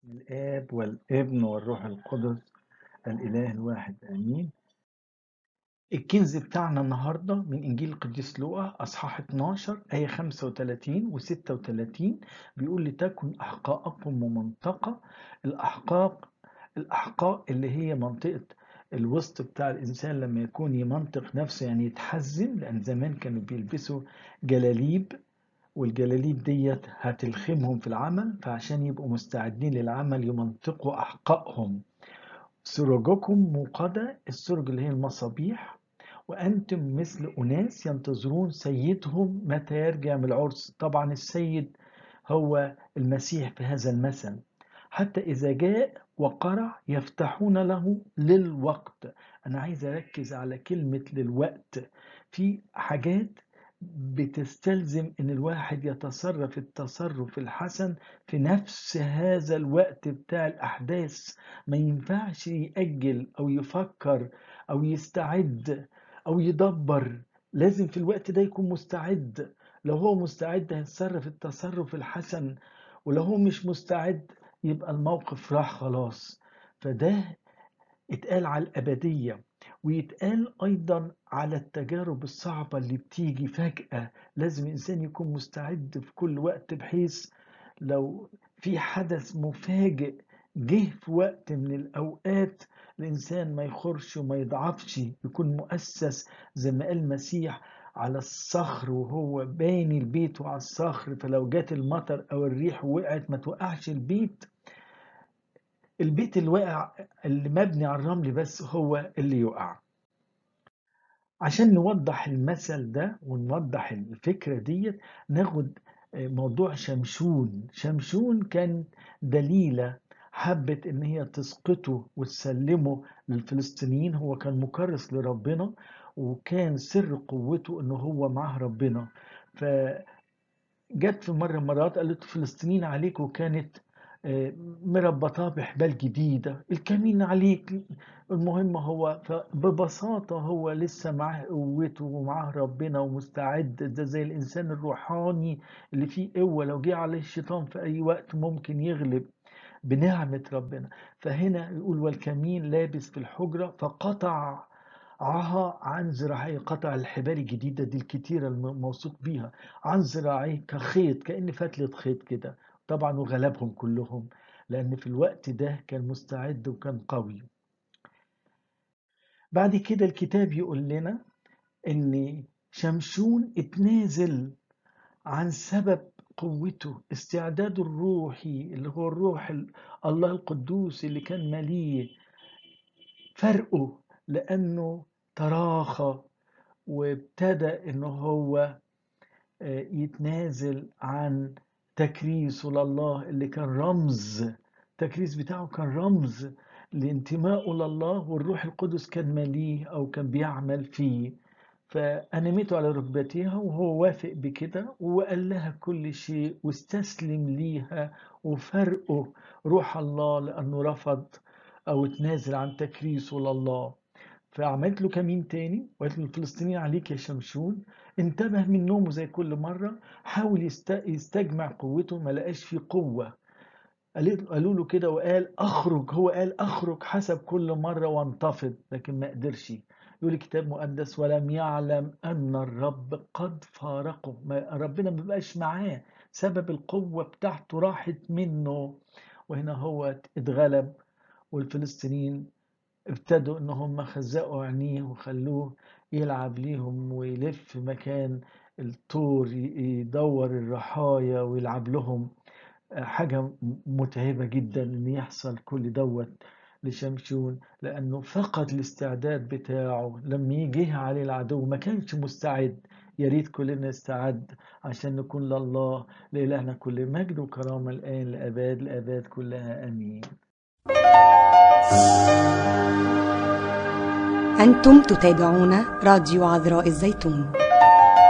الآب والابن والروح القدس الإله الواحد آمين الكنز بتاعنا النهاردة من إنجيل القديس لوقا أصحاح 12 آية 35 و 36 بيقول لتكن أحقاءكم ممنطقة الأحقاق الأحقاء اللي هي منطقة الوسط بتاع الإنسان لما يكون يمنطق نفسه يعني يتحزن لأن زمان كانوا بيلبسوا جلاليب والجلاليب ديت هتلخمهم في العمل فعشان يبقوا مستعدين للعمل يمنطقوا أحقائهم سروجكم موقدة السرج اللي هي المصابيح وأنتم مثل أناس ينتظرون سيدهم متى يرجع من العرس طبعا السيد هو المسيح في هذا المثل حتى إذا جاء وقرع يفتحون له للوقت أنا عايز أركز على كلمة للوقت في حاجات بتستلزم ان الواحد يتصرف التصرف الحسن في نفس هذا الوقت بتاع الاحداث ما ينفعش يأجل او يفكر او يستعد او يدبر لازم في الوقت ده يكون مستعد لو هو مستعد هيتصرف التصرف الحسن ولو هو مش مستعد يبقى الموقف راح خلاص فده اتقال على الأبدية ويتقال أيضا على التجارب الصعبة اللي بتيجي فجأة لازم الإنسان يكون مستعد في كل وقت بحيث لو في حدث مفاجئ جه في وقت من الأوقات الإنسان ما يخرش وما يضعفش يكون مؤسس زي ما قال المسيح على الصخر وهو باني البيت وعلى الصخر فلو جات المطر أو الريح وقعت ما توقعش البيت البيت اللي واقع اللي مبني على الرمل بس هو اللي يقع عشان نوضح المثل ده ونوضح الفكرة ديت ناخد موضوع شمشون شمشون كان دليلة حبت ان هي تسقطه وتسلمه للفلسطينيين هو كان مكرس لربنا وكان سر قوته ان هو معه ربنا فجت في مرة مرات قالت الفلسطينيين عليك وكانت مربطاه بحبال جديدة الكمين عليك المهم هو ببساطة هو لسه معاه قوته ومعاه ربنا ومستعد ده زي الإنسان الروحاني اللي فيه قوة لو جه عليه الشيطان في أي وقت ممكن يغلب بنعمة ربنا فهنا يقول والكمين لابس في الحجرة فقطع عها عن ذراعيه قطع الحبال الجديدة دي الكتيرة الموثوق بيها عن ذراعيه كخيط كأن فتلة خيط كده طبعا وغلبهم كلهم لأن في الوقت ده كان مستعد وكان قوي بعد كده الكتاب يقول لنا ان شمشون اتنازل عن سبب قوته استعداده الروحي اللي هو الروح الله القدوس اللي كان مليه فرقه لأنه تراخى وابتدى انه هو يتنازل عن تكريسه لله اللي كان رمز التكريس بتاعه كان رمز لانتمائه لله والروح القدس كان مليه أو كان بيعمل فيه فأنمته على ركبتيها وهو وافق بكده وقال لها كل شيء واستسلم ليها وفرقه روح الله لأنه رفض أو تنازل عن تكريسه لله فعملت له كمين تاني وقالت له الفلسطينيين عليك يا شمشون انتبه من نومه زي كل مرة حاول يستجمع قوته ما لقاش فيه قوة قالوا له كده وقال اخرج هو قال اخرج حسب كل مرة وانتفض لكن ما قدرش يقول الكتاب مقدس ولم يعلم ان الرب قد فارقه ما ربنا ما بقاش معاه سبب القوة بتاعته راحت منه وهنا هو اتغلب والفلسطينيين ابتدوا ان هم خزقوا عينيه وخلوه يلعب ليهم ويلف مكان الطور يدور الرحايا ويلعب لهم حاجة متعبة جدا ان يحصل كل دوت لشمشون لانه فقد الاستعداد بتاعه لما يجي عليه العدو ما كانش مستعد يا ريت كلنا نستعد عشان نكون لله لإلهنا كل مجد وكرامة الآن لأباد الآباد كلها آمين أنتم تتابعون راديو عذراء الزيتون